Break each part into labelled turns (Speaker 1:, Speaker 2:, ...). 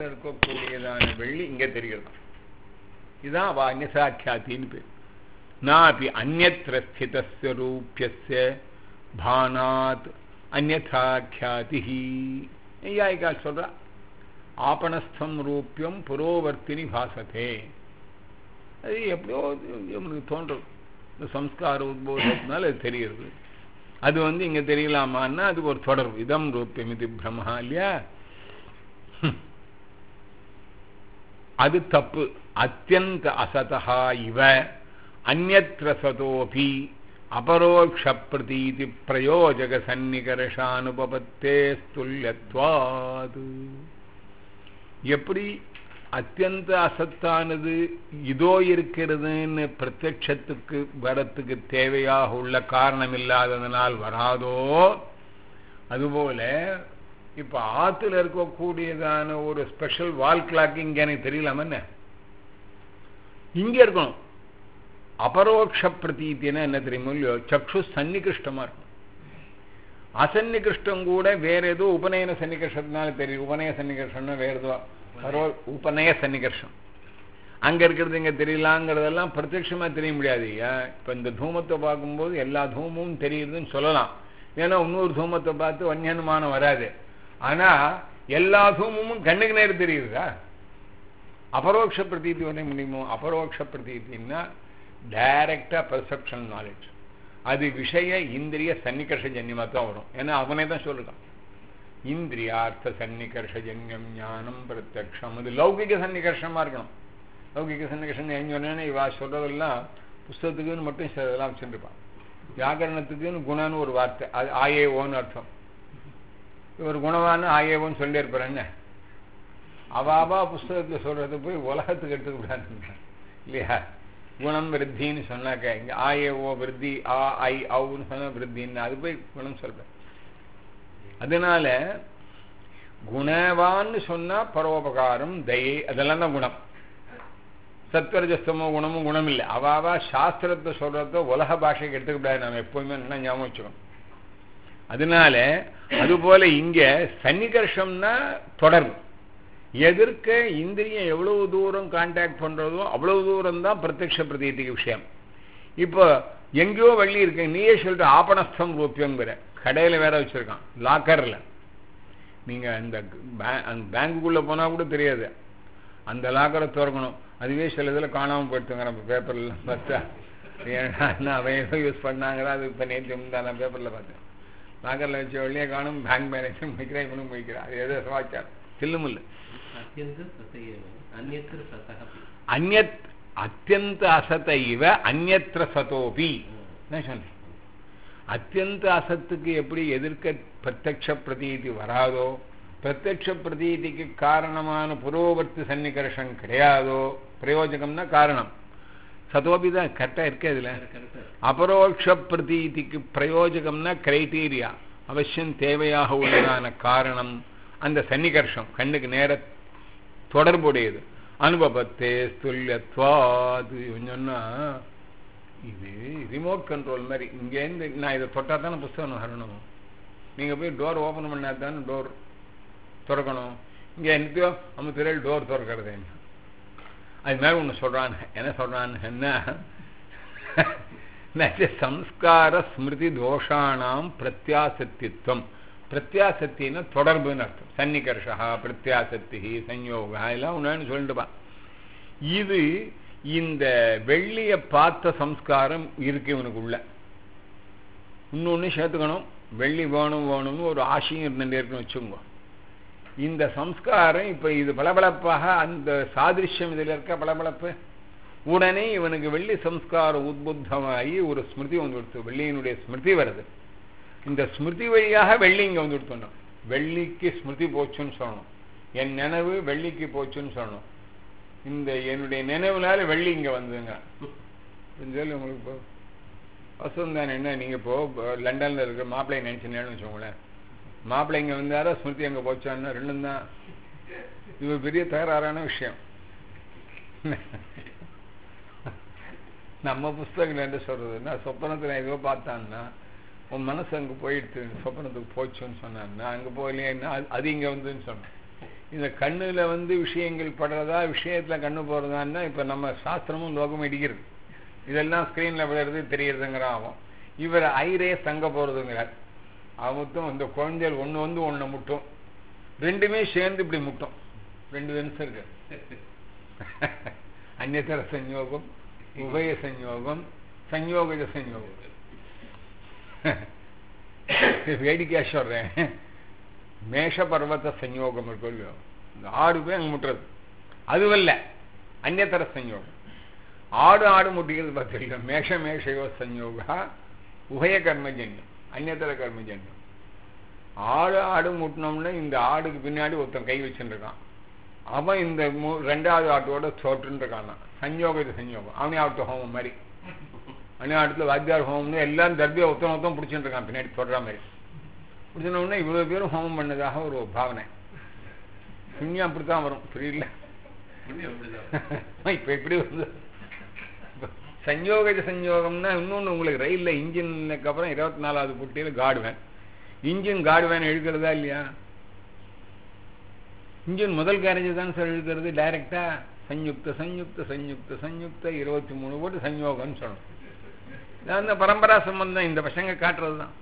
Speaker 1: இருக்கக்கூடியதான வெள்ளி இங்க தெரிகிறது இதுதான் அவ அந்நியசாக்கியாத்தின்னு பேர் நாபி அந்நத்திர ஸ்திதஸ்ய ரூபியஸ்ய பானாத் அந்நதாக்கியாதி ஐயாயிக்கால் சொல்றா ஆபணஸ்தம் ரூபியம் புரோவர்த்தினி பாசத்தே அது எப்படியோ இவனுக்கு தோன்றும் இந்த சம்ஸ்கார உத்போதத்தினால அது தெரிகிறது அது வந்து இங்க தெரியலாமான்னா அதுக்கு ஒரு தொடர்பு இதம் ரூபியம் இது பிரம்மா இல்லையா அது தப்பு அத்தியந்த அசதா இவ அந்நத்திர சதோபி அபரோக்ஷ பிரதீதி பிரயோஜக சந்நிகர்ஷானுபவத்தே ஸ்துல்யத்வாது எப்படி அத்தியந்த அசத்தானது இதோ இருக்கிறதுன்னு பிரத்யட்சத்துக்கு வரத்துக்கு தேவையாக உள்ள காரணம் இல்லாததனால் வராதோ அதுபோல இப்ப ஆத்துல இருக்கக்கூடியதான ஒரு ஸ்பெஷல் வால் கிளாக் இங்க எனக்கு தெரியலாம என்ன இங்க இருக்கணும் அபரோக்ஷ பிரதீத்தினா என்ன தெரியுமோ இல்லையோ சக்ஷு சன்னிகிருஷ்டமா இருக்கும் அசன்னிகிருஷ்டம் கூட வேற ஏதோ உபநயன சன்னிகிருஷ்டத்தினால தெரியும் உபநய சன்னிகிருஷ்டம்னா வேற ஏதோ பரோ உபநய சன்னிகர்ஷம் அங்க இருக்கிறது இங்க தெரியலாங்கிறதெல்லாம் பிரத்யட்சமா தெரிய முடியாது இப்ப இந்த தூமத்தை பார்க்கும்போது எல்லா தூமும் தெரியுதுன்னு சொல்லலாம் ஏன்னா இன்னொரு தூமத்தை பார்த்து வன்யனுமானம் வராது ஆனா எல்லா தூமும் கண்ணுக்கு நேரம் தெரியுதா அபரோக்ஷ பிரதீதி வர முடியுமோ அபரோக்ஷ பிரதீத்தின்னா டைரக்டா பெர்செப்ஷன் நாலேஜ் அது விஷய இந்திரிய சன்னிகர்ஷ ஜன்யமா தான் வரும் ஏன்னா அவனே தான் சொல்லுறான் இந்திரியார்த்த சன்னிகர்ஷஜன்யம் ஞானம் பிரத்யக்ஷம் அது லௌகிக சன்னிகர்ஷமா இருக்கணும் லௌகிக சன்னிகர்ஷம் எங்க சொன்னேன்னு இவா சொல்றதெல்லாம் புஸ்தகத்துக்குன்னு மட்டும் இதெல்லாம் வச்சுருப்பான் வியாகரணத்துக்குன்னு குணம்னு ஒரு வார்த்தை அது ஆயே ஓன்னு அர்த்தம் இவர் குணவான்னு ஆயே ஓன்னு சொல்லி இருப்பார் என்ன அவாவா புஸ்தகத்தில் சொல்றது போய் உலகத்துக்கு எடுத்துக்கூடாது இல்லையா குணம் விருத்தின்னு சொன்னாக்க இங்க ஆயே ஓ விருத்தி ஆ ஐ அவுன்னு சொன்னா விருத்தின்னு அது போய் குணம் சொல்றேன் அதனால குணவான்னு சொன்னா பரோபகாரம் தயை அதெல்லாம் தான் குணம் சத்வரஜஸ்தமோ குணமும் குணம் இல்லை அவாவா சாஸ்திரத்தை சொல்றதோ உலக பாஷைக்கு எடுத்துக்கூடாது நாம் எப்பவுமே என்ன ஞாபகம் வச்சுக்கணும் அதனால அதுபோல இங்க சன்னிகர்ஷம்னா தொடர்பு எதிர்க்க இந்திரியம் எவ்வளவு தூரம் கான்டாக்ட் பண்றதோ அவ்வளவு தூரம் தான் பிரத்யக்ஷ பிரதீதிக்கு விஷயம் இப்போ எங்கேயோ வள்ளி இருக்கு நீயே சொல்லிட்டு ஆபணஸ்தம் ரூபியங்கிற கடையில வேற வச்சிருக்கான் லாக்கர்ல நீங்க அந்த பேங்குக்குள்ள போனா கூட தெரியாது அந்த லாக்கரை திறக்கணும் அதுவே சில இதில் காணாமல் போயிடுத்துங்க நம்ம பேப்பர்ல பார்த்தா அவன் ஏதோ யூஸ் பண்ணாங்களா அது இப்போ நேற்று நான் பேப்பர்ல பார்த்தேன் லாக்கர்ல வச்ச வெளியே காணும் பேங்க் மேனேஜர் முடிக்கிறேன் இவனும் முடிக்கிறான் அது ஏதோ சமாச்சாரம் தில்லுமில்ல அந்நத் அத்தியந்த அசத இவ அந்நத்திர சதோபி நான் சொன்னேன் அத்தியந்த அசத்துக்கு எப்படி எதிர்க்க பிரத்யக்ஷ பிரதீதி வராதோ பிரத்யக்ஷ பிரதீதிக்கு காரணமான புரோவர்த்தி சன்னிகர்ஷம் கிடையாதோ பிரயோஜகம்னா காரணம் சதோபி தான் கரெக்டா இருக்கு இதுல அபரோக்ஷ பிரதீதிக்கு பிரயோஜகம்னா கிரைட்டீரியா அவசியம் தேவையாக உள்ளதான காரணம் அந்த சன்னிகர்ஷம் கண்ணுக்கு நேர தொடர்புடையது அனுபவத்தே ஸ்துல்யத்வாது சொன்னா இது ரிமோட் கண்ட்ரோல் மாதிரி இங்கேருந்து நான் இதை தொட்டா தானே புஸ்தகம் வரணும் நீங்கள் போய் டோர் ஓப்பன் பண்ணா தானே டோர் திறக்கணும் இங்கே என்னத்தையோ நம்ம திரையில் டோர் திறக்கிறது என்ன அது மாதிரி ஒன்று சொல்கிறான் என்ன சொல்கிறான் என்ன சம்ஸ்கார ஸ்மிருதி தோஷானாம் பிரத்யாசத்தித்வம் பிரத்யாசத்தின்னா தொடர்புன்னு அர்த்தம் சன்னிகர்ஷா பிரத்யாசக்தி சன்யோகா எல்லாம் ஒன்று சொல்லிட்டுப்பா இது இந்த வெள்ளிய பார்த்த சம்ஸ்காரம் இருக்கு இவனுக்கு உள்ள இன்னொன்று சேர்த்துக்கணும் வெள்ளி வேணும் வேணும்னு ஒரு ஆசையும் இருந்துட்டே இருக்குன்னு வச்சுக்கோங்க இந்த சம்ஸ்காரம் இப்போ இது பளபளப்பாக அந்த சாதிருஷ்யம் இதில் இருக்க பளபளப்பு உடனே இவனுக்கு வெள்ளி சம்ஸ்காரம் உத்புத்தமாகி ஒரு ஸ்மிருதி வந்து கொடுத்து வெள்ளியினுடைய ஸ்மிருதி வருது இந்த ஸ்மிருதி வழியாக வெள்ளி இங்கே வந்து கொடுத்தோம் வெள்ளிக்கு ஸ்மிருதி போச்சுன்னு சொல்லணும் என் நினைவு வெள்ளிக்கு போச்சுன்னு சொல்லணும் இந்த என்னுடைய நினைவுனால வெள்ளி இங்க வந்ததுங்க சொல்லி உங்களுக்கு இப்போ வசம் தானே என்ன நீங்க இப்போ லண்டன்ல இருக்கிற மாப்பிள்ளையை நினைச்சுனேன்னு வச்சுக்கோங்களேன் மாப்பிள்ளை இங்க வந்தாரா ஸ்மிருதி அங்க போச்சான்னா ரெண்டும் தான் இது பெரிய தகராறான விஷயம் நம்ம புஸ்தகங்கள் என்ன சொல்றதுன்னா சொப்பனத்துல ஏதோ பார்த்தான்னா உன் மனசு அங்கே போயிடுச்சு சொப்பனத்துக்கு போச்சுன்னு சொன்னான்னா அங்கே போகலையேன்னா அது இங்கே வந்துன்னு சொன்னேன் இந்த கண்ணுல வந்து விஷயங்கள் படுறதா விஷயத்துல கண்ணு போறதான்னா இப்ப நம்ம சாஸ்திரமும் லோகமும் இடிக்கிறது இதெல்லாம் ஸ்கிரீன்ல விழுறது தெரியறதுங்கிற ஆகும் இவர் ஐரே தங்க போறதுங்கிறார் மொத்தம் இந்த குழந்தைகள் ஒண்ணு வந்து ஒண்ணு முட்டும் ரெண்டுமே சேர்ந்து இப்படி முட்டும் ரெண்டு நிமிஷம் இருக்கு அந்நதர சஞ்யோகம் உபய சஞ்யோகம் சஞ்யோகஜ சஞ்யோகம் வேடிக்கையா சொல்றேன் மேஷ பர்வத சஞ்யோகம் இருக்கு இல்லையோ இந்த ஆடு போய் அங்க முட்டுறது அதுவல்ல அந்நதர சஞ்யோகம் ஆடு ஆடு முட்டிக்கிறது பார்த்துருக்க மேஷ மேஷயோ சஞ்யோகா உபய கர்மஜன்யம் அந்நதர கர்மஜன்யம் ஆடு ஆடு முட்டினோம்னா இந்த ஆடுக்கு பின்னாடி ஒருத்தன் கை வச்சுருக்கான் அவன் இந்த மூ- ரெண்டாவது ஆட்டோட தோற்றுன்னு இருக்கான் சஞ்யோக இது சஞ்யோகம் அவனே ஆட்டு ஹோமம் மாதிரி அண்ணா இடத்துல வாத்தியார் ஹோமம்னு எல்லாம் தர்பியா ஒருத்தன் ஒருத்தன் பிடிச்சிட்டு இருக்கான் பின்னாடி தொடர மாதிரி பிடிச்சினோடனே இவ்வளவு பேரும் ஹோமம் பண்ணதாக ஒரு பாவனை புண்ணியம் அப்படித்தான் வரும் புரியல இப்ப எப்படி வருது சஞ்யோக சஞ்யோகம்னா இன்னொன்று உங்களுக்கு ரயிலில் இன்ஜினுக்கு அப்புறம் இருபத்தி நாலாவது புட்டியில் காடுவேன் இன்ஜின் காடுவேன் இழுக்கிறதா இல்லையா இன்ஜின் முதல் கேரேஜ் தான் சார் இழுக்கிறது டைரக்டா சஞ்யுக்த சஞ்யுக்த சஞ்யுக்த சஞ்யுக்த இருபத்தி மூணு போட்டு சஞ்யோகம்னு சொல்லணும் இது அந்த பரம்பரா சம்பந்தம் இந்த பசங்க காட்டுறது தான்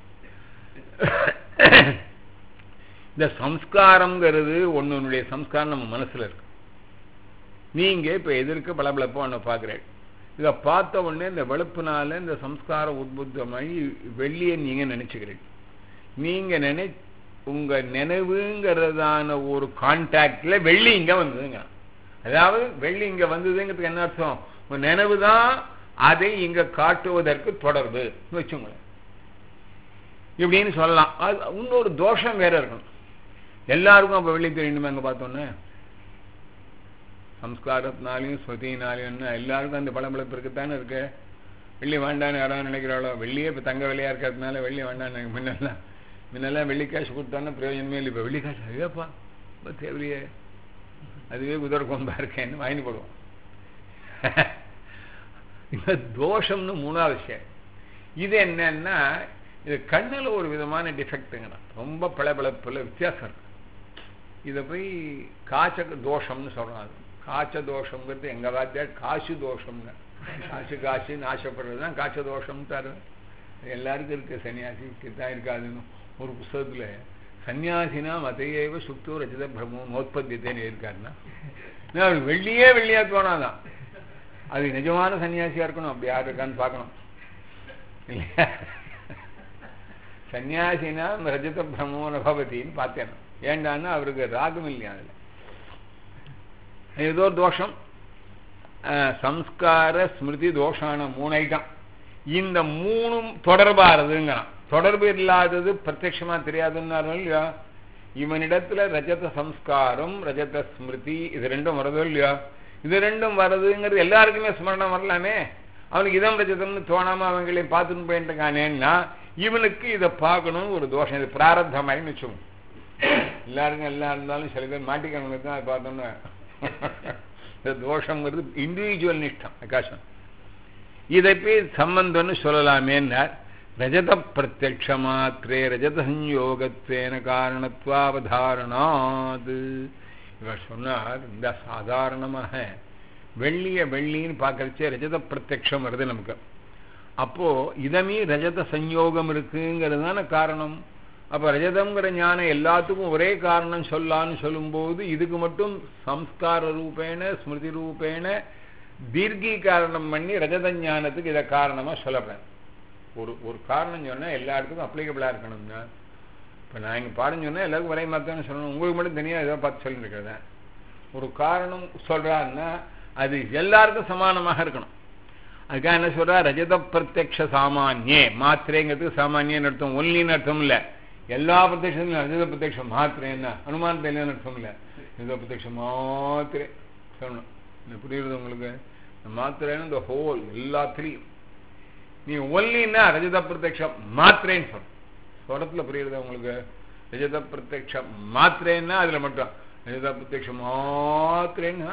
Speaker 1: இந்த சம்ஸ்காரம்ங்கிறது ஒன்னுடைய சம்ஸ்காரம் நம்ம மனசுல இருக்கு நீங்க இப்ப எதிர்க்க பளபளப்போ ஒன்று பார்க்குறேன் இதை பார்த்த உடனே இந்த வெளுப்புனால இந்த சம்ஸ்காரம் உத்புத்தமாகி வெள்ளியை நீங்க நினைச்சுக்கிறீங்க நீங்க நினை உங்க நினைவுங்கிறதான ஒரு கான்டாக்ட்ல வெள்ளி இங்க வந்ததுங்க அதாவது வெள்ளி இங்க வந்ததுங்கிறதுக்கு என்ன அர்த்தம் உங்க நினைவு தான் அதை இங்க காட்டுவதற்கு தொடர்பு வச்சுங்களேன் இப்படின்னு சொல்லலாம் அது இன்னொரு தோஷம் வேற இருக்கணும் எல்லாருக்கும் அப்ப வெள்ளி தெரியணுமே அங்க பார்த்தோன்னே சம்ஸ்காரத்தினாலையும் ஸ்வதினாலையும் என்ன எல்லாருக்கும் அந்த பளபளப்பு இருக்குத்தானே இருக்கு வெள்ளி வேண்டான்னு யாராவது நினைக்கிறாளோ வெள்ளியே இப்போ தங்க வெள்ளையா இருக்கிறதுனால வெள்ளி வேண்டான்னு முன்னெல்லாம் முன்னெல்லாம் வெள்ளி காசு கொடுத்தானே பிரயோஜனமே இல்லை இப்போ வெள்ளி காசு ஐயோப்பா ரொம்ப தேவையே அதுவே குதிரை கொம்பா இருக்கேன்னு வாங்கி போடுவோம் இந்த தோஷம்னு மூணாவது விஷயம் இது என்னன்னா இது கண்ணில் ஒரு விதமான டிஃபெக்ட்டுங்கண்ணா ரொம்ப பளபளப்புல வித்தியாசம் இருக்கு இதை போய் காய்ச்ச தோஷம்னு சொல்றோம் அது காய்ச்ச தோஷங்கிறது எங்க வாத்தியார் காசு தோஷம்ங்க காசு காசுன்னு ஆசைப்படுறது தான் காய்ச்ச தோஷம் தரு எல்லாருக்கும் இருக்கு சன்னியாசிக்கு தான் இருக்காதுன்னு ஒரு புஸ்தகத்துல சன்னியாசினா மதையேவ சுக்தோ ரஜித பிரம்மோ நோத்பத்தியத்தேன்னு இருக்காருன்னா ஏன்னா அவருக்கு வெள்ளியே வெள்ளியா தோணாதான் அது நிஜமான சன்னியாசியா இருக்கணும் அப்படி யார் இருக்கான்னு பார்க்கணும் இல்லையா சன்னியாசினா ரஜத பிரம்மோ நபவதின்னு பார்த்தேன் ஏண்டான்னா அவருக்கு ராகம் இல்லையா அதுல ஏதோ ஒரு தோஷம் அஹ், சம்ஸ்கார ஸ்மிருதி தோஷான மூணு ஐட்டம் இந்த மூணும் தொடர்பாகிறதுங்கிறான் தொடர்பு இல்லாதது பிரத்யட்சமா தெரியாதுன்னாரு இல்லையா இவனிடத்துல ரஜத சம்ஸ்காரம் ரஜத ஸ்மிருதி இது ரெண்டும் வருதோ இல்லையா இது ரெண்டும் வருதுங்கிறது எல்லாருக்குமே ஸ்மரணம் வரலாமே அவனுக்கு இதம் ரஜதம்னு தோணாம அவங்களையும் பார்த்துன்னு போயிட்டு இருக்கானேன்னா இவனுக்கு இதை பார்க்கணும்னு ஒரு தோஷம் இது பிராரத்த மாதிரின்னு வச்சுக்கோங்க எல்லாருக்கும் எல்லாம் இருந்தாலும் சில பேர் மாட்டிக்கிறவங்க தான் அதை பார்த்தோம்னா இந்த தோஷங்கிறது இண்டிவிஜுவல் நிஷ்டம் ஆகாசம் இதை போய் சம்பந்தம்னு சொல்லலாமேன்னார் ரஜத பிரத்யக்ஷ மாத்திரே ரஜத சஞ்யோகத்வேன காரணத்வாவதாரணாது இவர் சொன்னார் இந்த சாதாரணமாக வெள்ளிய வெள்ளின்னு பார்க்கறச்சே ரஜத பிரத்யக்ஷம் வருது நமக்கு அப்போ இதமே ரஜத சஞ்யோகம் இருக்குங்கிறது தானே காரணம் அப்ப ரஜதம்ங்கிற ஞானம் எல்லாத்துக்கும் ஒரே காரணம் சொல்லான்னு சொல்லும்போது இதுக்கு மட்டும் சம்ஸ்கார ரூபேண ஸ்மிருதி ரூபேண தீர்க்கி காரணம் பண்ணி ரஜத ஞானத்துக்கு இதை காரணமா சொல்லப்படாது ஒரு ஒரு காரணம் சொன்னா எல்லா இடத்துக்கும் அப்ளிகபிளா இருக்கணும்னா இப்ப நான் இங்க பாடம் சொன்னா எல்லாருக்கும் ஒரே மாதிரி சொல்லணும் உங்களுக்கு மட்டும் தனியா ஏதோ பார்த்து சொல்லிட்டு இருக்கிறதா ஒரு காரணம் சொல்றாருன்னா அது எல்லாருக்கும் சமானமாக இருக்கணும் அதுக்காக என்ன சொல்றா ரஜத பிரத்யக்ஷ சாமானியே மாத்திரைங்கிறதுக்கு சாமானியன்னு அர்த்தம் ஒன்லின்னு அர்த்தம் இல்ல எல்லா பிரத்யட்சம் ரஜத பிரத்யக்ஷம் மாத்திரை என்ன அனுமானத்தை இல்லைன்னு அர்த்தம் இல்ல ரஜத பிரத்யக்ஷம் மாத்திரை சொல்லணும் இந்த புரியுறது உங்களுக்கு இந்த மாத்திரைன்னு இந்த ஹோல் எல்லாத்துலேயும் நீ ஒல்லின்னா ரஜத பிரத்யக்ஷம் மாத்திரைன்னு சொல்லணும் ஸ்வரத்துல புரியுறது உங்களுக்கு ரஜத பிரத்யக்ஷம் மாத்திரைன்னா அதுல மட்டும் ரஜத பிரத்யக்ஷம் மாத்திரைன்னா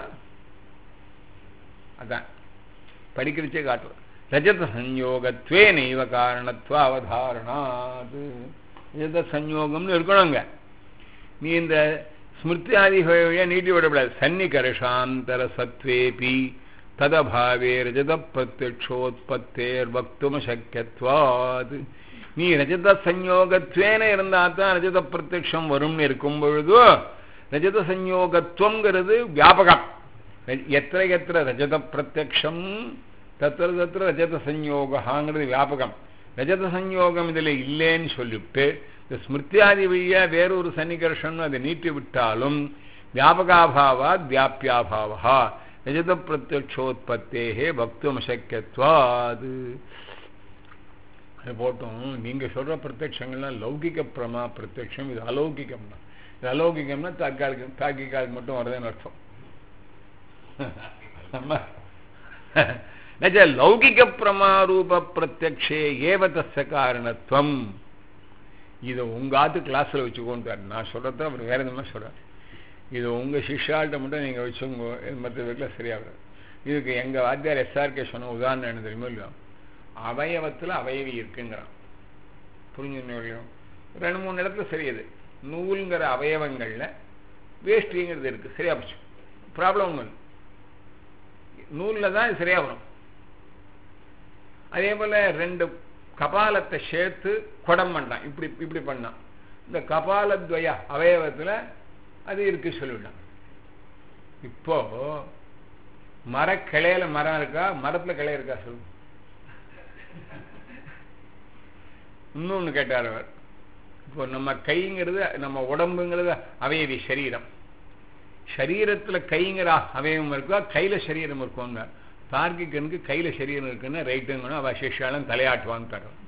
Speaker 1: அதான் படிக்கிறச்சே காட்டுறது ரஜத சஞ்யோகத்வே நெய்வ காரணத்துவ அவதாரணாது ரஜத சஞ்யோகம்னு இருக்கணுங்க நீ இந்த ஸ்மிருத்தியாதி வழியா நீட்டி விடக்கூடாது சன்னிகர்ஷாந்தர சத்வேபி ததபாவே ரஜத பிரத்யக்ஷோத்பத்தேர் வக்தும சக்கியத்வாது நீ ரஜத சஞ்யோகத்வேன இருந்தா தான் ரஜத பிரத்யக்ஷம் வரும்னு இருக்கும் பொழுது ரஜத சஞ்யோகத்துவங்கிறது வியாபகம் எத்திர எத்திர ரஜத பிரத்யக்ஷம் தத்திர தத்திர ரஜத சஞ்யோகாங்கிறது வியாபகம் ரஜத சஞ்யோகம் இதில் இல்லைன்னு சொல்லிவிட்டு இந்த ஸ்மிருத்தியாதி வழியா வேறொரு சன்னிகர்ஷன் அதை நீட்டி விட்டாலும் வியாபகாபாவா வியாபியாபாவா ரஜத பிரத்யக்ஷோத்பத்தேகே பக்தும் அசக்கியத்வாது அது போட்டோம் நீங்க சொல்ற பிரத்யக்ஷங்கள்லாம் லௌகிக பிரமா பிரத்யக்ஷம் இது அலௌகிகம் தான் இது அலௌகிகம்னா தாக்காலிகம் தாக்கிக்காலுக்கு மட்டும் வருதுன்னு அர்த்தம் நச்ச லௌகிக பிரமாரூப பிரத்யக்ஷே ஏவ தஸ்ய காரணத்துவம் இதை உங்க ஆத்து கிளாஸ்ல வச்சுக்கோன்றார் நான் சொல்றத அவர் வேற எதுவுமே சொல்றார் இது உங்க சிஷ்யாள்கிட்ட மட்டும் நீங்க வச்சுங்க மற்ற வீட்டில் சரியாகும் இதுக்கு எங்க வாத்தியார் எஸ்ஆர்கே சொன்ன உதாரணம் என்ன தெரியுமோ இல்லையோ அவயவத்துல அவயவி இருக்குங்கிறான் புரிஞ்சுன்னு இல்லையோ ரெண்டு மூணு இடத்துல சரியுது நூல்ங்கிற அவயவங்கள்ல வேஷ்டிங்கிறது இருக்கு சரியா போச்சு ப்ராப்ளம் ஒன்றும் இல்லை நூலில் தான் இது சரியா வரும் அதே போல ரெண்டு கபாலத்தை சேர்த்து குடம் பண்ணான் இப்படி இப்படி பண்ணான் இந்த கபாலத்வய அவயவத்தில் அது இருக்கு சொல்லிவிட்டான் இப்போ மரக்கிளையில மரம் இருக்கா மரத்துல கிளை இருக்கா சொல்லு இன்னொன்னு கேட்டார் அவர் இப்போ நம்ம கைங்கிறது நம்ம உடம்புங்கிறது அவயவி சரீரம் சரீரத்துல கைங்கிற அவயவம் இருக்கா கையில சரீரம் இருக்கும்ங்க தார்க்கிகனுக்கு கையில சரீரம் இருக்குன்னு ரைட்டுங்கன்னு அவ சிஷ்யாலும் தலையாட்டுவான்னு தரும்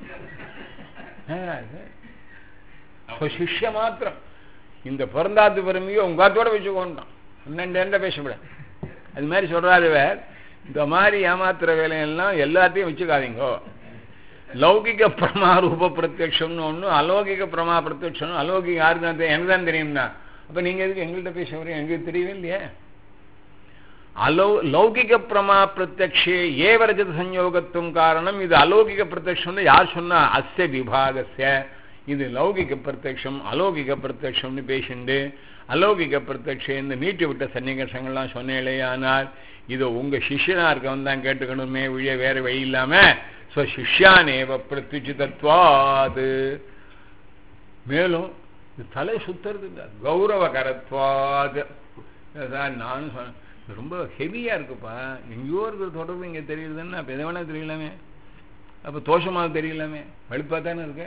Speaker 1: சிஷ்ய மாத்திரம் இந்த பிறந்தாத்து பெருமையோ உங்காத்தோட வச்சுக்கோண்டான் பன்னெண்டு பேசப்பட அது மாதிரி சொல்றாரு வேர் இந்த மாதிரி ஏமாத்துற வேலையெல்லாம் எல்லாத்தையும் வச்சுக்காதீங்கோ லௌகிக பிரமா ரூப பிரத்யக்ஷம்னு ஒன்று அலௌகிக பிரமா பிரத்யக்ஷம் அலௌகிக யாருக்கு தான் எனக்கு தான் தெரியும்னா அப்ப நீங்க எதுக்கு எங்கள்கிட்ட பேச வரீங்க எங்களுக்கு தெரியவே இல்லையே அலௌ லௌகிக பிரமா பிரத்யக்ஷே ஏவ ரஜத சஞ்யோகத்துவம் காரணம் இது அலௌகிக பிரத்யக்ஷம் யார் சொன்னா அஸ்ய விபாகஸ்ய இது லௌகிக பிரத்யக்ஷம் அலௌகிக பிரத்யக்ஷம்னு பேசிண்டு அலௌகிக பிரத்யக்ஷம் நீட்டி விட்ட சன்னிகர்ஷங்கள்லாம் சொன்னேலையானால் இது உங்க சிஷ்யனா இருக்கவன் தான் கேட்டுக்கணுமே வழிய வேற வழி இல்லாம சிஷ்யானேவ பிரத்யுச்சிதத்வாது மேலும் இது தலை சுத்துறது இல்லை கௌரவகரத்வாது நானும் சொன்னேன் ரொம்ப ஹெவியா இருக்குப்பா எங்கேயோ இருக்கிற தொடர்பு இங்க தெரியுதுன்னா அப்ப எதை வேணா தெரியலாமே அப்ப தோஷமாக தெரியலாமே வெளுப்பா தானே இருக்க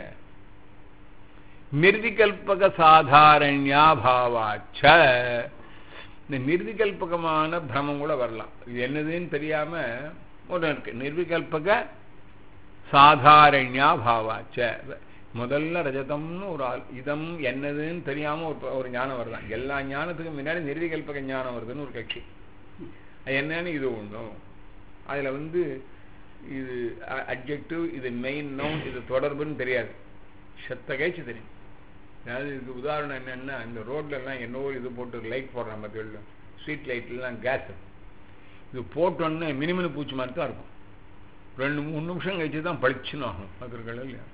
Speaker 1: நிர்விகல்பக சாதாரண்யா பாவாச்ச இந்த நிர்விகல்பகமான பிரமம் கூட வரலாம் இது என்னதுன்னு தெரியாம ஒன்று இருக்கு நிர்விகல்பக சாதாரண்யா பாவாச்ச முதல்ல ரஜதம்னு ஒரு ஆள் இதம் என்னதுன்னு தெரியாம ஒரு ஒரு ஞானம் வருதான் எல்லா ஞானத்துக்கும் முன்னாடி நிர்விகல்பக ஞானம் வருதுன்னு ஒரு கட்சி அது என்னன்னு இது ஒன்றும் அதுல வந்து இது அப்ஜெக்டிவ் இது மெயின் நோன் இது தொடர்புன்னு தெரியாது செத்த கழிச்சு தெரியும் அதாவது இதுக்கு உதாரணம் என்னன்னா இந்த ரோட்ல எல்லாம் என்னவோ இது போட்டு லைட் போடுறான் மத்தியில் ஸ்ட்ரீட் லைட்லாம் கேஸ் இது போட்டோன்னு மினிமினு பூச்சி மாதிரி தான் இருக்கும் ரெண்டு மூணு நிமிஷம் கழிச்சு தான் பளிச்சுன்னு ஆகும் பார்த்துருக்கல இல்லையா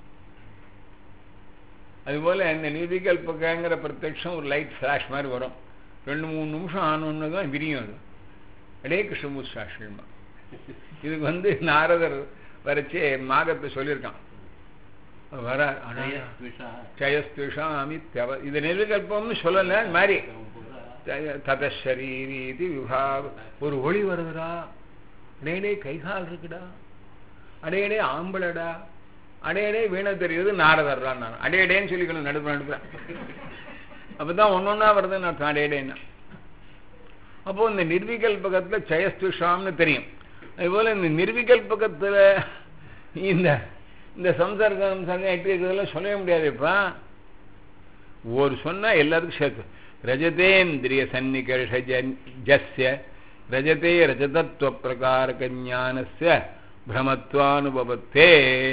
Speaker 1: அதுபோல இந்த நிதிகல்பகங்கிற பிரத்யட்சம் ஒரு லைட் ஃபிளாஷ் மாதிரி வரும் ரெண்டு மூணு நிமிஷம் ஆனோன்னு தான் விரியும் அது அடே கிருஷ்ணமூர் சாஸ்திரமா இதுக்கு வந்து நாரதர் வரைச்சே மாதத்தை சொல்லியிருக்கான் வர ஜயஸ்துஷாமி தவ இது நிர்விகல்பம்னு சொல்லல மாதிரி ததரீரி இது விபாக ஒரு ஒளி வருதுடா அடையடே கைகால் இருக்குடா அடையடே ஆம்பளடா அடையடே வீணை தெரியுது நாரதர்றா நான் அடையடேன்னு சொல்லிக்கணும் நடுப்பு நடுப்புற அப்பதான் ஒன்னொன்னா வருது நான் அடையடேன்னா அப்போ இந்த நிர்விகல்பகத்துல ஜெயஸ்துஷாம்னு தெரியும் அதுபோல இந்த நிர்விகல்பகத்துல இந்த இந்த சம்சர்க்கம் சங்கம் எப்படி இருக்கிறதெல்லாம் சொல்லவே முடியாதுப்பா ஒரு சொன்னா எல்லாருக்கும் சேர்த்து ரஜதேந்திரிய சன்னிகர்ஷ ஜஸ்ய ரஜதே ரஜதத்துவ பிரகாரக ஞானஸ்ய பிரமத்வானுபவத்தே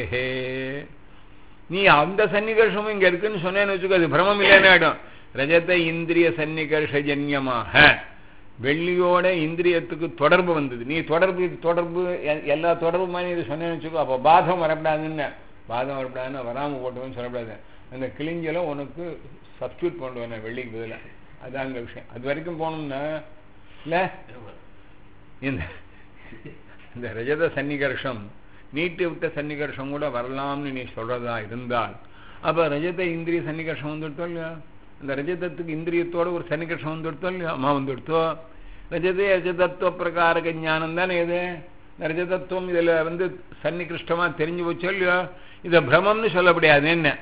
Speaker 1: நீ அந்த சன்னிகர்ஷமும் இங்க இருக்குன்னு சொன்னேன்னு வச்சுக்கோ அது பிரமம் இல்லைன்னு ஆயிடும் ரஜத இந்திரிய சன்னிகர்ஷ ஜன்யமாக வெள்ளியோட இந்திரியத்துக்கு தொடர்பு வந்தது நீ தொடர்பு தொடர்பு எல்லா தொடர்பு மாதிரி இது சொன்னேன்னு வச்சுக்கோ அப்போ பாதம் வரப்படாதுன்னு பாதம் வரப்படாதுன்னு வராமல் போட்டோம்னு சொல்லக்கூடாது அந்த கிளிஞ்சலும் உனக்கு சப்ஸ்டியூட் கொண்டு வரேன் வெள்ளிக்கு பதிலாக அதான் அங்கே விஷயம் அது வரைக்கும் போகணும்னா இல்லை இந்த இந்த ரஜத சன்னிகர்ஷம் நீட்டு விட்ட சன்னிகர்ஷம் கூட வரலாம்னு நீ சொல்றதா இருந்தால் அப்ப ரஜத இந்திரிய சன்னிகர்ஷம் வந்துடுத்தோ இல்லையா அந்த ரஜதத்துக்கு இந்திரியத்தோட ஒரு சன்னிகர்ஷம் வந்துடுத்தோ இல்லையா அம்மா வந்துடுத்தோ ரஜதே ரஜதத்துவ பிரகாரக ஞானம் தானே இது இந்த ரஜதத்துவம் இதுல வந்து சன்னிகிருஷ்டமா தெரிஞ்சு போச்சோ இல்லையோ இதை பிரமம்னு சொல்ல முடியாது என்ன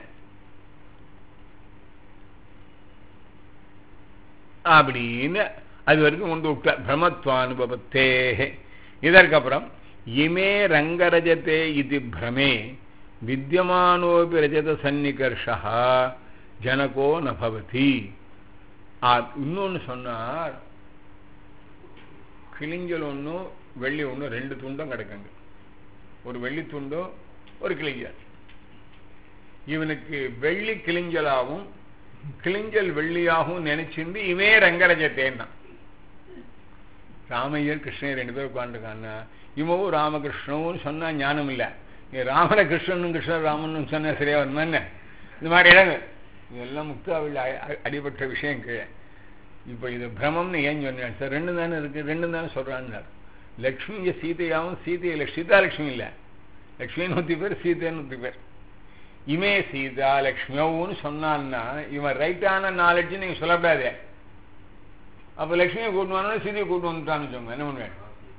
Speaker 1: அப்படின்னு அது வரைக்கும் கொண்டு விட்டார் பிரமத்வானுபவத்தே இதற்கப்புறம் இமே ரங்கரஜதே இது பிரமே வித்தியமானோபி ரஜத சந்நிகர்ஷா ஜனகோ நபவதி இன்னொன்று சொன்னார் கிளிஞ்சல் ஒன்றும் வெள்ளி ஒன்றும் ரெண்டு துண்டும் கிடக்குங்க ஒரு வெள்ளி துண்டும் ஒரு கிளிஞ்சல் இவனுக்கு வெள்ளி கிளிஞ்சலாகவும் கிளிஞ்சல் வெள்ளியாகவும் நினைச்சிருந்து இவே ரங்கரஜத்தேன்னா ராமையர் கிருஷ்ணர் ரெண்டு பேரும் உட்காந்துருக்காங்க இவவும் ராமகிருஷ்ணவும் சொன்னா ஞானம் இல்லை நீ ராமன கிருஷ்ணனும் கிருஷ்ணன் ராமனும் சொன்னா சரியா வருமா என்ன இந்த மாதிரி இடங்க இதெல்லாம் முக்தாவில் அடிபட்ட விஷயம் கீழே இப்போ இது பிரமம்னு ஏன் சொன்னேன் சார் ரெண்டு தானே இருக்கு ரெண்டு தானே சொல்றான்னார் லக்ஷ்மி சீதையாவும் சீதையில சீதா லட்சுமி இல்லை லக்ஷ்மி நூத்தி பேர் சீதைன்னு நூத்தி பேர் இமே சீதா லக்ஷ்மியோன்னு சொன்னான்னா இவன் ரைட்டான நாலேஜ் நீங்க சொல்லக்கூடாது அப்ப லட்சுமியை கூட்டு வந்தோம் சீதையை கூட்டு வந்துட்டான்னு சொங்க என்ன பண்ணுவேன்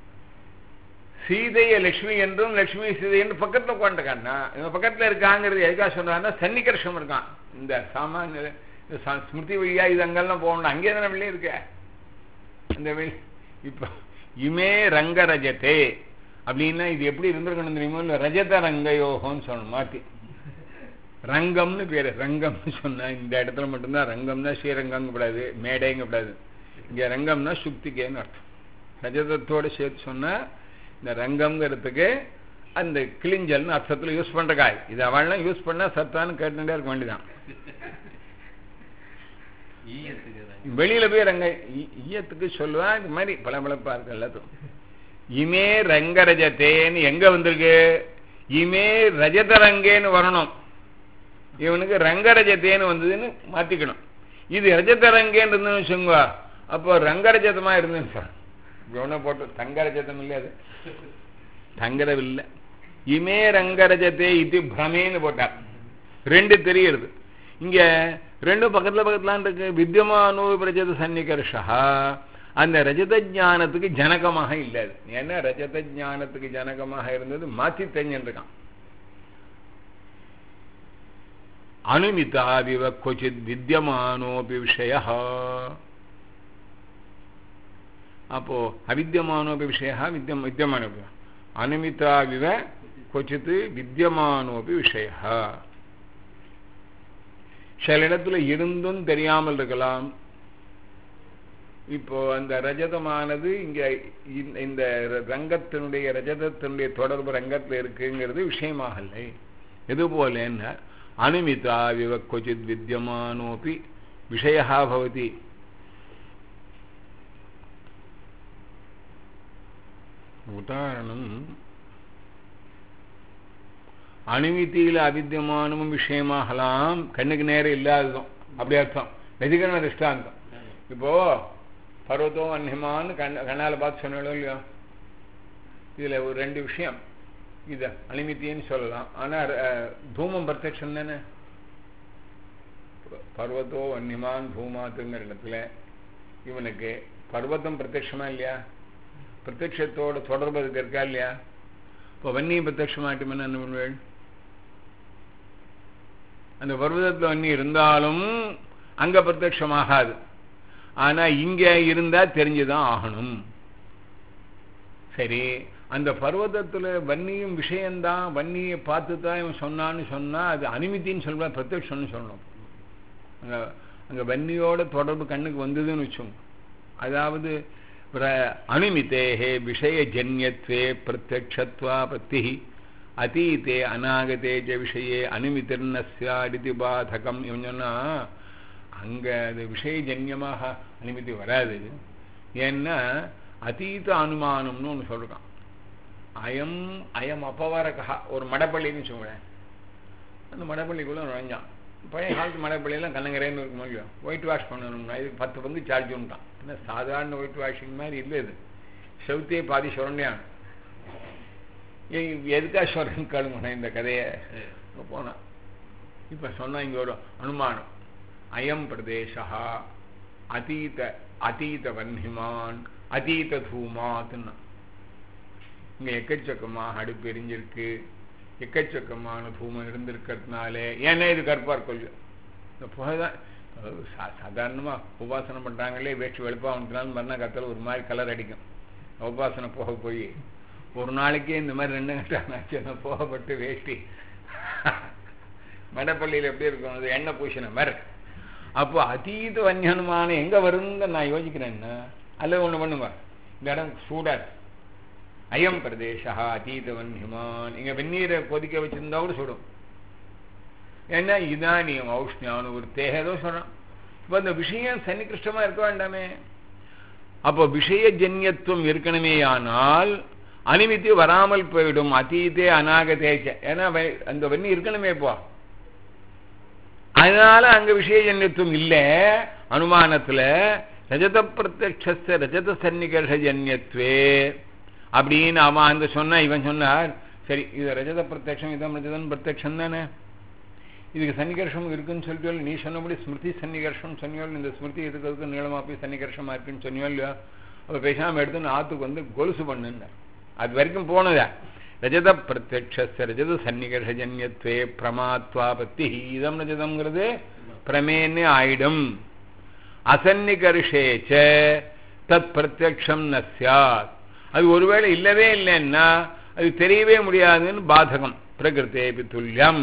Speaker 1: சீதைய லட்சுமி என்றும் லட்சுமி சீதை என்று பக்கத்துல உட்காந்துருக்கான்னா இவன் பக்கத்துல இருக்காங்கிறது எதுக்காக சொல்றான்னா சன்னிகர்ஷம் இருக்கான் இந்த சாமானிய ஸ்மிருதி வழியா இது அங்கெல்லாம் போகணும் அங்கே தானே வெளியே இருக்க அந்த வெளி இப்போ இமே ரங்க ரஜத்தே அப்படின்னா இது எப்படி இருந்திருக்கணும் தெரியுமோ இல்லை ரஜத ரங்கயோகம்னு சொல்லணும் மாத்தி ரங்கம்னு பேரு ரங்கம்னு சொன்னா இந்த இடத்துல மட்டும்தான் ரங்கம்னா ஸ்ரீரங்கங்கப்படாது மேடைங்கப்படாது இங்க ரங்கம்னா சுக்திகேன்னு அர்த்தம் ரஜதத்தோட சேர்த்து சொன்னா இந்த ரங்கம்ங்கிறதுக்கு அந்த கிளிஞ்சல்னு அர்த்தத்தில் யூஸ் பண்ற காய் இது அவள்லாம் யூஸ் பண்ணா சத்தான்னு கேட்டுட்டே இருக்க வேண்டியதான் வெளியில போய் ரங்க ஈயத்துக்கு சொல்லுவா இது மாதிரி பளபளப்பா இருக்கு எல்லாத்துக்கும் இமே ரங்கரஜத்தேன்னு எங்க வந்திருக்கு இமே ரஜதரங்கேன்னு வரணும் இவனுக்கு ரங்கரஜத்தேன்னு வந்ததுன்னு மாத்திக்கணும் இது ரஜதரங்கேன்னு இருந்துன்னு வச்சுங்க அப்போ ரங்கரஜதமா இருந்துன்னு சார் இவனை போட்டு தங்கரஜதம் இல்லை அது தங்கரவு இல்லை இமே ரங்கரஜத்தே இது பிரமேன்னு போட்டார் ரெண்டு தெரியுது இங்க ரெண்டும் பக்கத்துல பக்கத்துல இருக்கு வித்தியமானோ பிரஜத சன்னிகர்ஷா அந்த ரஜத ஜானத்துக்கு ஜனகமாக இல்லை அது ஏன்னா ரஜத ஜானத்துக்கு ஜனகமாக இருந்தது மாத்தி தெரிஞ்சிருக்கான் அனுமிதாவிவ கொச்சித் வித்தியமானோபி விஷய அப்போ அவித்தியமானோபி விஷய வித்தியம் வித்தியமானோபி அனுமிதாவிவ கொச்சித் வித்தியமானோபி விஷய சில இடத்துல இருந்தும் தெரியாமல் இருக்கலாம் இப்போ அந்த ரஜதமானது இங்க இந்த ரங்கத்தினுடைய ரஜதத்தினுடைய தொடர்பு ரங்கத்தில் இருக்குங்கிறது விஷயமாக இல்லை எது போலன்னா அனுமிதா விவ கொச்சித் வித்தியமானோபி விஷயா பவதி உதாரணம் அணுமித்தியில் அவித்தியமானமும் விஷயமாகலாம் கண்ணுக்கு நேரம் இல்லாததும் அப்படி அர்த்தம் வெதிகரண திஷ்டாந்தம் இப்போ பர்வதம் அன்னியமான்னு கண் கண்ணால் பார்த்து சொன்னாலும் இல்லையோ இதில் ஒரு ரெண்டு விஷயம் இது அனுமித்தின்னு சொல்லலாம் ஆனால் தூமம் பிரத்யட்சம் தானே பர்வத்தோ வன்னிமான் பூமாத்துங்கிற இடத்துல இவனுக்கு பர்வத்தம் பிரத்யட்சமா இல்லையா பிரத்யட்சத்தோட தொடர்பு அதுக்கு இருக்கா இல்லையா இப்போ வன்னியும் பிரத்யட்சமாட்டுமே என்ன பண்ணுவேன் அந்த பர்வதத்தில் வன்னி இருந்தாலும் அங்க பிரத்யட்சமாகாது ஆனா இங்க இருந்தா தெரிஞ்சுதான் ஆகணும் சரி அந்த பர்வதத்துல வன்னியும் விஷயம்தான் வன்னியை பார்த்து தான் இவன் சொன்னான்னு சொன்னா அது அனுமதின்னு சொல்லுவா பிரத்யட்சம்னு சொல்லணும் அங்க அங்க வன்னியோட தொடர்பு கண்ணுக்கு வந்ததுன்னு வச்சோம் அதாவது அனுமித்தேகே விஷயஜன்யத்வே பிரத்யக்ஷத்வா பத்தி அதீதே அநாகதே ஜ விஷயே அனுமித்திர்ன சியாடிதி பாதகம் இவன் சொன்னா அங்க அது விஷயஜன்யமாக அனுமதி வராது ஏன்னா அதீத அனுமானம்னு ஒன்று சொல்றான் அயம் அயம் அப்பவரகா ஒரு மடப்பள்ளின்னு சொல்லுவேன் அந்த மடப்பள்ளிக்குள்ள நுழைஞ்சான் பழைய காலத்து மழை பள்ளியெல்லாம் கண்ணங்கரேன்னு இருக்கும் இல்லையோ ஒயிட் வாஷ் பண்ணணும்னா இதுக்கு பத்து பங்கு சார்ஜ் உண்டான் ஏன்னா சாதாரண ஒயிட் வாஷிங் மாதிரி இல்லை இது செவுத்தே பாதி சுரண்டையான் எதுக்காக சொல்றேன்னு கேளுங்க இந்த கதையை போனான் இப்போ சொன்னா இங்க ஒரு அனுமானம் அயம் பிரதேசா அதீத அதீத வன்னிமான் அதீத தூமாத்துன்னா இங்க எக்கச்சக்கமாக அடுப்பு எரிஞ்சிருக்கு எக்கச்சக்கமான தூமம் இருந்திருக்கிறதுனால ஏன்னா இது கற்பார் கொள்ளும் இந்த புகை தான் சாதாரணமா உபாசனை பண்றாங்களே வேஷ்டி வெளுப்பா வந்துனாலும் மறுநாள் கத்தல ஒரு மாதிரி கலர் அடிக்கும் உபாசனை போக போய் ஒரு நாளைக்கே இந்த மாதிரி ரெண்டு கட்டாச்சு போகப்பட்டு வேஷ்டி மடப்பள்ளியில் எப்படி இருக்கும் அது எண்ணெய் பூசின மாதிரி அப்போ அதீத வன்யனுமான எங்க வருங்க நான் யோசிக்கிறேன்னா அல்ல ஒண்ணு பண்ணுங்க இந்த இடம் சூடா இருக்கு அயம் பிரதேசா அதீத வன்யமான் இங்க வெந்நீரை கொதிக்க வச்சிருந்தா கூட சுடும் ஏன்னா இதானியம் ஔஷ்ணியானு ஒரு தேகதோ சொல்றான் இப்போ அந்த விஷயம் சன்னிகிருஷ்டமா இருக்க வேண்டாமே அப்போ விஷயஜன்யத்துவம் இருக்கணுமே ஆனால் அனிமித்தி வராமல் போயிடும் அதீதே அநாகதேச்ச ஏன்னா அந்த வெண்ணி இருக்கணுமே இப்போ அதனால அங்க விஷயஜன்யத்துவம் இல்லை அனுமானத்துல ரஜத பிரத்யக்ஷ ரஜத சன்னிகர்ஷஜன்யத்வே அப்படின்னு அவன் அந்த சொன்னா இவன் சொன்னார் சரி இது ரஜத பிரத்யக்ஷம் இதான் ரஜதன் பிரத்யக்ஷம் தானே இதுக்கு சன்னிகர்ஷம் இருக்குன்னு சொல்லிட்டு நீ சொன்னபடி ஸ்மிருதி சன்னிகர்ஷம் சொன்னியோல் இந்த ஸ்மிருதி இருக்கிறதுக்கு நீளமா போய் சன்னிகர்ஷமா இருக்குன்னு சொன்னியோ இல்லையோ அப்ப பேசாம எடுத்து ஆத்துக்கு வந்து கொலுசு பண்ணுன்னு அது வரைக்கும் போனதா ரஜத பிரத்யக்ஷ ரஜத சன்னிகர்ஷஜன்யத்வே பிரமாத்வாபத்தி இதம் ரஜதம்ங்கிறது பிரமேன்னு ஆயிடும் அசன்னிகர்ஷேச்ச தத் பிரத்யக்ஷம் ந சாத் அது ஒருவேளை இல்லவே இல்லைன்னா அது தெரியவே முடியாதுன்னு பாதகம் பிரகிருத்தேபி துல்லியம்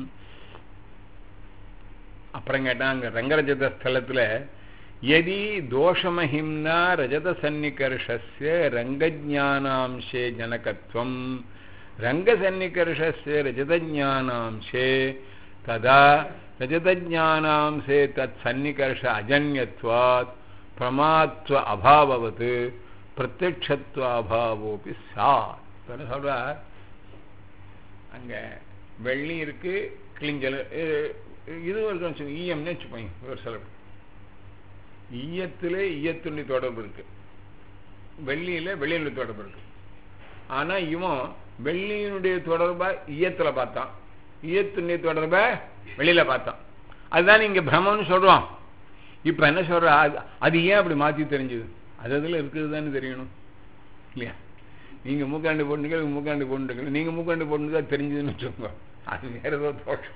Speaker 1: அப்புறம் கேட்டான் அங்க ரங்கரஜத ஸ்தலத்துல எதி தோஷமஹிம்னா ரஜத சன்னிகர்ஷஸ்ய ரங்கஜானாம்சே ஜனகத்வம் ரங்கசன்னிகர்ஷஸ்ய ரஜதஜானாம்சே ததா ரஜதஜானாம்சே தத் சன்னிகர்ஷ அஜன்யத்வாத் பிரமாத்வ அபாவவத் பிரத்யக்ஷத்வ அபாவோபி சாத் என்ன சொல்றார் அங்க வெள்ளி இருக்கு கிளிஞ்சல் இதுவும் இருக்கு ஈயம்னு வச்சுப்போங்க ஒரு சில ஈயத்துல ஈயத்துள்ளி தொடர்பு இருக்கு வெள்ளியில வெள்ளியுள்ளி தொடர்பு இருக்கு ஆனா இவன் வெள்ளியினுடைய தொடர்பை ஈயத்துல பார்த்தான் ஈயத்துள்ளி தொடர்பை வெளியில பார்த்தான் அதுதான் இங்க பிரம்மன்னு சொல்றோம் இப்ப என்ன சொல்ற அது ஏன் அப்படி மாத்தி தெரிஞ்சது அது அதுல இருக்குது தானே தெரியணும் இல்லையா நீங்க மூக்காண்டு போட்டுங்க மூக்காண்டு போட்டுங்க நீங்க மூக்காண்டு போட்டுதா தெரிஞ்சதுன்னு வச்சுக்கோங்க அது வேற ஏதோ தோஷம்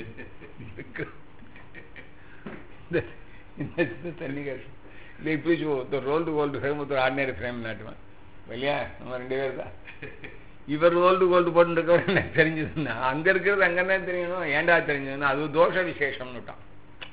Speaker 1: தண்ணி கஷ்டம் இல்லை இப்போ ஒருத்தர் ரோல்டு கோல்டு ஃப்ரேம் ஒருத்தர் ஆர்டினரி ஃப்ரேம் நாட்டுவான் இல்லையா நம்ம ரெண்டு பேர் தான் இவர் ரோல்டு கோல்டு போட்டுருக்கவர் எனக்கு தெரிஞ்சதுன்னா அங்க இருக்கிறது அங்கே தான் தெரியணும் ஏண்டா தெரிஞ்சதுன்னா அது தோஷ விசேஷம்னு விட்டான்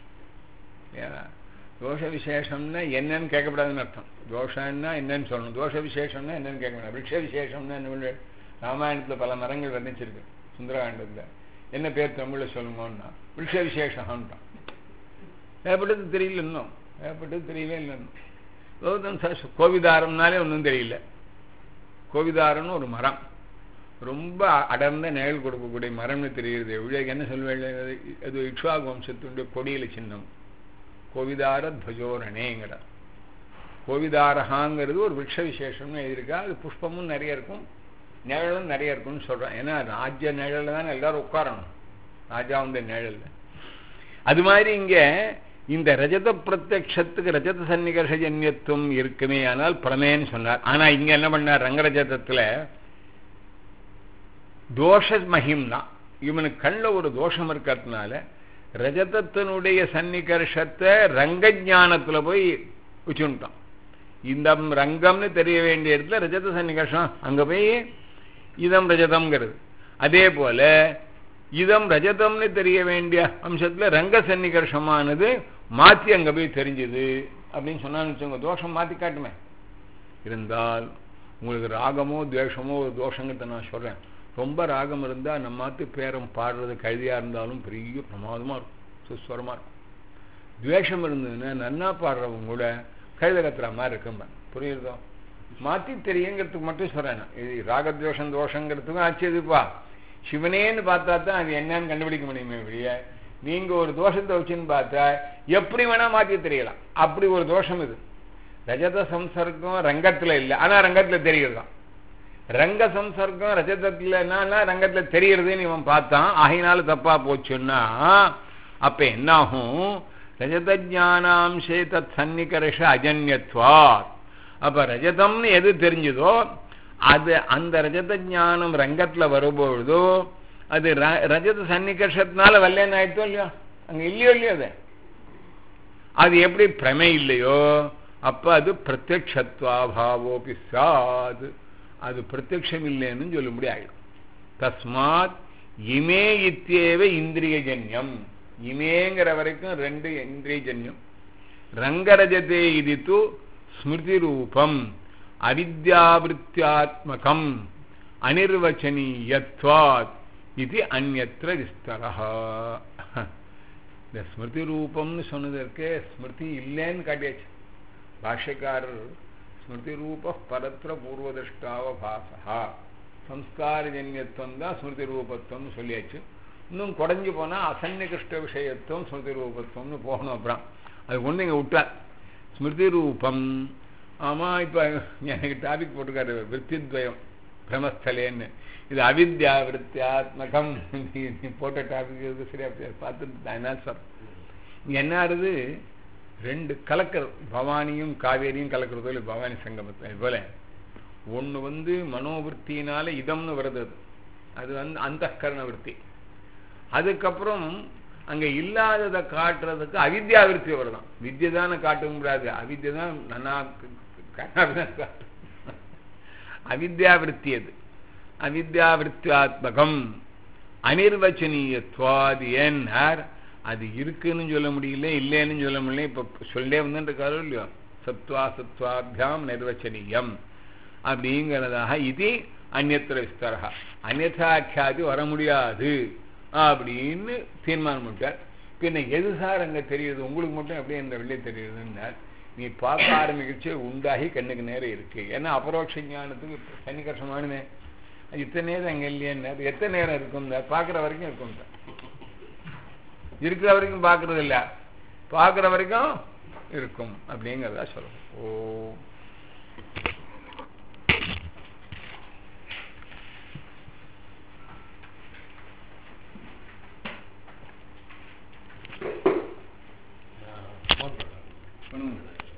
Speaker 1: தோஷ விசேஷம்னா என்னன்னு கேட்கக்கூடாதுன்னு அர்த்தம் தோஷம்னா என்னன்னு சொல்லணும் தோஷ விசேஷம்னா என்னன்னு கேட்கக்கூடாது விருட்ச விசேஷம்னா என்ன ராமாயணத்தில் பல மரங்கள் வர்ணிச்சிருக்கு சுந்தரகாண்டத்தில் என்ன பேர் தமிழில் சொல்லுங்கன்னா விருட்ச விசேஷம்ட்டான் ஏற்பட்டது தெரியல இன்னும் ஏற்பட்டது தெரியவே இல்லை இன்னும் கௌதம் சார் கோவிதாரம்னாலே ஒன்றும் தெரியல கோவிதாரம்னு ஒரு மரம் ரொம்ப அடர்ந்த நிழல் கொடுக்கக்கூடிய மரம்னு தெரியுது எவ்வளோ என்ன சொல்வேன் அது இக்ஷாகு வம்சத்துடைய கொடியில சின்னம் கோவிதார துவஜோரணேங்கிற கோவிதாரகாங்கிறது ஒரு விருட்ச விசேஷம்னு எழுதியிருக்கா அது புஷ்பமும் நிறைய இருக்கும் நிழலும் நிறைய இருக்கும்னு சொல்றான் ஏன்னா ராஜ்ய நிழல்ல தான் எல்லாரும் உட்காரணும் ராஜாவுடைய நிழல்ல அது மாதிரி இங்க இந்த ரஜத பிரத்யக்ஷத்துக்கு ரஜத சன்னிகர்ஷஜன்யத்துவம் இருக்குமே ஆனால் பிரமேன்னு சொன்னார் ஆனா இங்க என்ன பண்ணார் ரங்கரஜதத்துல தோஷ மகிம்னா இவனுக்கு கண்ணில் ஒரு தோஷம் இருக்கிறதுனால ரஜதத்தினுடைய சன்னிகர்ஷத்தை ரங்கஜானத்துல போய் வச்சுட்டான் இந்த ரங்கம்னு தெரிய வேண்டிய இடத்துல ரஜத சன்னிகர்ஷம் அங்க போய் இதம் ரஜதம்ங்கிறது அதே போல இதம் ரஜதம்னு தெரிய வேண்டிய அம்சத்துல ரங்க சன்னிகர்ஷமானது மாத்தி அங்க போய் தெரிஞ்சது அப்படின்னு சொன்னான்னு வச்சுங்க தோஷம் மாத்தி காட்டுமே இருந்தால் உங்களுக்கு ராகமோ துவேஷமோ ஒரு தோஷங்கிறத நான் சொல்றேன் ரொம்ப ராகம் இருந்தா நம்ம மாத்து பேரம் பாடுறது கழுதியா இருந்தாலும் பெரிய பிரமாதமா இருக்கும் சுஸ்வரமா இருக்கும் துவேஷம் இருந்ததுன்னா நன்னா பாடுறவங்க கூட கழுத கத்துற மாதிரி இருக்கும் புரியுறதோ மாத்தி தெரியுங்கிறதுக்கு மட்டும் சொல்றேன் இது ராகத்வேஷம் தோஷங்கிறதுக்கும் ஆச்சரியப்பா சிவனேன்னு பார்த்தா தான் அது என்னன்னு கண்டுபிடிக்க முடியுமே வெளிய நீங்க ஒரு தோஷத்தை வச்சுன்னு பார்த்தா எப்படி வேணா மாற்றி தெரியலாம் அப்படி ஒரு தோஷம் இது ரஜத சம்சர்க்கம் ரங்கத்துல இல்லை ஆனா ரங்கத்துல தெரியுதுதான் ரங்க சம்சர்க்கம் ரஜதத்துல என்னன்னா ரங்கத்துல தெரியறதுன்னு இவன் பார்த்தான் ஆகினால தப்பா போச்சுன்னா அப்ப என்னாகும் ரஜத ஜானாம்சே தத் சன்னிகர்ஷ அஜன்யத்வாத் அப்ப ரஜதம்னு எது தெரிஞ்சதோ அது அந்த ரஜத ஞானம் ரங்கத்துல வரும்பொழுதோ அது ர- ரஜத சன்னிகர்ஷத்தினால வல்லேன்னு ஆயிட்டோ இல்லையோ அங்க இல்லையோ இல்லையோ அது அது எப்படி பிரமை இல்லையோ அப்ப அது பிரத்யக்ஷத்வாபாவோபி சாது அது பிரத்யக்ஷம் இல்லைன்னு சொல்லும்படி ஆயிடும் தஸ்மாத் இமே இத்தியேவ இந்திரியஜன்யம் இமேங்கிற வரைக்கும் ரெண்டு இந்திரியஜன்யம் ரங்கரஜதே இது து ஸ்மிருதி ரூபம் அவித்யாவிருத்தியாத்மகம் அனிர்வச்சனீயத்வாத் இது அந்நத்திர விஸ்தரः இந்த ஸ்மிருதி ரூபம்னு சொன்னதற்கு ஸ்மிருதி இல்லைன்னு காட்டியாச்சு பாஷ்யக்காரர் ஸ்மிருதி ரூப பரத்திர பூர்வதிஷ்டாவ பாசா சம்ஸ்காரஜன்யத்துவம் தான் ஸ்மிருதி ரூபத்துவம்னு சொல்லியாச்சு இன்னும் குறைஞ்சு போனா அசன்னிகிருஷ்ட விஷயத்துவம் ஸ்மிருதி ரூபத்துவம்னு போகணும் அப்புறம் அது ஒன்று இங்கே விட்டார் ஸ்மிருதி ரூபம் ஆமா இப்போ எனக்கு டாபிக் போட்டிருக்காரு விற்பித்வயம் பிரமஸ்தலேன்னு இது அவித்யா விருத்தியாத்மகம் நீ நீ போட்ட டாபிக் இது சரியா பார்த்துட்டு என்ன சார் இங்க என்ன ஆறுது ரெண்டு கலக்கிறது பவானியும் காவேரியும் கலக்கிறது இல்லை பவானி சங்கமத்தில் இது போல ஒன்று வந்து மனோவிற்த்தினால இதம்னு வருது அது அது வந்து அந்த விற்பி அதுக்கப்புறம் அங்க இல்லாததை காட்டுறதுக்கு அவித்யா விருத்தி வருதான் வித்யை தானே காட்ட முடியாது அவித்யை தான் நன்னா கண்ணாபிதான் காட்டும் அவித்யா விருத்தி அது அவித்யா விருத்தியாத்மகம் அனிர்வச்சனீயத்வாது ஏன்னார் அது இருக்குன்னு சொல்ல முடியல இல்லைன்னு சொல்ல முடியல இப்ப சொல்லே வந்துருக்காரோ இல்லையோ சத்வா சத்வாபியாம் நிர்வச்சனீயம் அப்படிங்கிறதாக இது அந்நத்திர விஸ்தரா அந்நதாக்கியாதி வர முடியாது அப்படின்னு தீர்மானம் பண்ணிட்டார் பின்ன எது சார் அங்க தெரியுது உங்களுக்கு மட்டும் எப்படி இந்த வெளியே தெரியுதுன்னார் நீ பார்க்க ஆரம்பிக்கிச்சே உண்டாகி கண்ணுக்கு நேரம் இருக்கு ஏன்னா அபரோட்ச ஞானத்துக்கு சன்னிகர்ஷமானே அது இத்தனை நேரம் அங்க இல்லையேன்னு எத்தனை நேரம் இருக்கும் பார்க்குற வரைக்கும் இருக்கும் இருக்கிற வரைக்கும் பார்க்கறது இல்ல பார்க்குற வரைக்கும் இருக்கும் அப்படிங்கிறதா சொல்லணும் ஓ